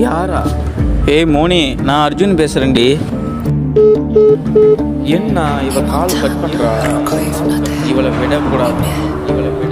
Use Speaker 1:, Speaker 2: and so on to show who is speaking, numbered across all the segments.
Speaker 1: யாரா ஏய் மோனி நான் அர்ஜுன் பேசுகிறேன்டி என்ன இவ கால் கட் பண்ணுறா இவளை விடக்கூடாது இவளை விட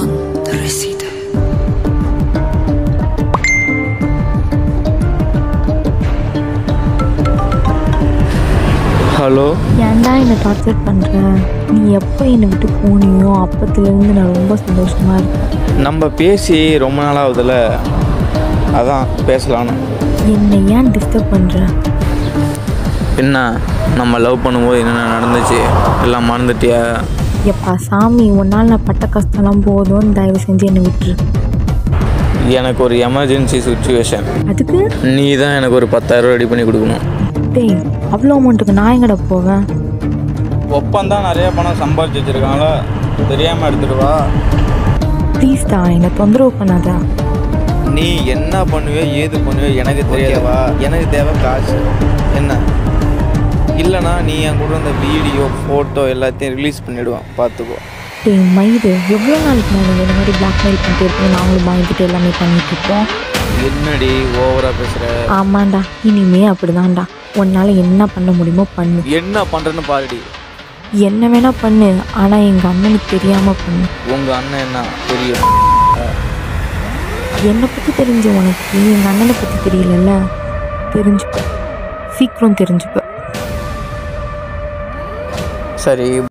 Speaker 1: ஹலோ
Speaker 2: ஏன்டா என்னை டார்ச்சர் பண்ணுற நீ எப்போ என்னை விட்டு போனியோ அப்பத்துலேருந்து நான் ரொம்ப சந்தோஷமாக இருக்கேன்
Speaker 1: நம்ம பேசி ரொம்ப நாள் ஆகுதுல்ல அதான் பேசலான்னு
Speaker 2: என்னை ஏன் டிஸ்டர்ப் பண்ணுற
Speaker 1: என்ன நம்ம லவ் பண்ணும்போது என்னென்ன நடந்துச்சு எல்லாம் மறந்துட்டியா
Speaker 2: எப்பா சாமி உன்னால் நான் பட்ட கஷ்டம்லாம் போதும் தயவு செஞ்சு என்னை விட்டுரு
Speaker 1: எனக்கு ஒரு எமர்ஜென்சி சுச்சுவேஷன்
Speaker 2: அதுக்கு
Speaker 1: நீ தான் எனக்கு ஒரு பத்தாயிரம் ரெடி பண்ணி கொடுக்கணும்
Speaker 2: டேய் அவ்வளோ அமௌண்ட்டுக்கு நான் எங்கடா போவேன்
Speaker 1: ஒப்பந்தான் நிறைய பணம் சம்பாதிச்சு வச்சிருக்காங்களா தெரியாமல் எடுத்துட்டு வா
Speaker 2: ப்ளீஸ்டா என்னை தொந்தரவு பண்ணாத
Speaker 1: நீ என்ன பண்ணுவியோ ஏது பண்ணுவியோ எனக்கு தெரியாதவா எனக்கு தேவை காசு என்ன இல்லைனா நீ என் கூட இந்த வீடியோ ஃபோட்டோ எல்லாத்தையும் ரிலீஸ் பண்ணிவிடுவான் பார்த்துக்கோ
Speaker 2: டேய் மயிறு எவ்வளோ நாளைக்கு நான் இந்த மாதிரி பிளாக்மெயில் பண்ணிட்டு இருக்கேன் நாங்களும் பயந்துட்டு எல்லாமே பண்ணிட்டு இருக்கோம்
Speaker 1: என்னடி ஓவராக பேசுகிற
Speaker 2: ஆமாண்டா இனிமே அப்படிதான்டா உன்னால் என்ன பண்ண முடியுமோ பண்ணு
Speaker 1: என்ன பண்ணுறேன்னு பாருடி
Speaker 2: என்ன வேணா பண்ணு ஆனால் எங்கள் அண்ணனுக்கு தெரியாமல் பண்ணு
Speaker 1: உங்கள் அண்ணன் என்ன தெரியும்
Speaker 2: என்னை பற்றி தெரிஞ்ச உனக்கு எங்கள் அண்ணனை பற்றி தெரியலல்ல தெரிஞ்சுப்ப சீக்கிரம் தெரிஞ்சுப்ப
Speaker 1: சரி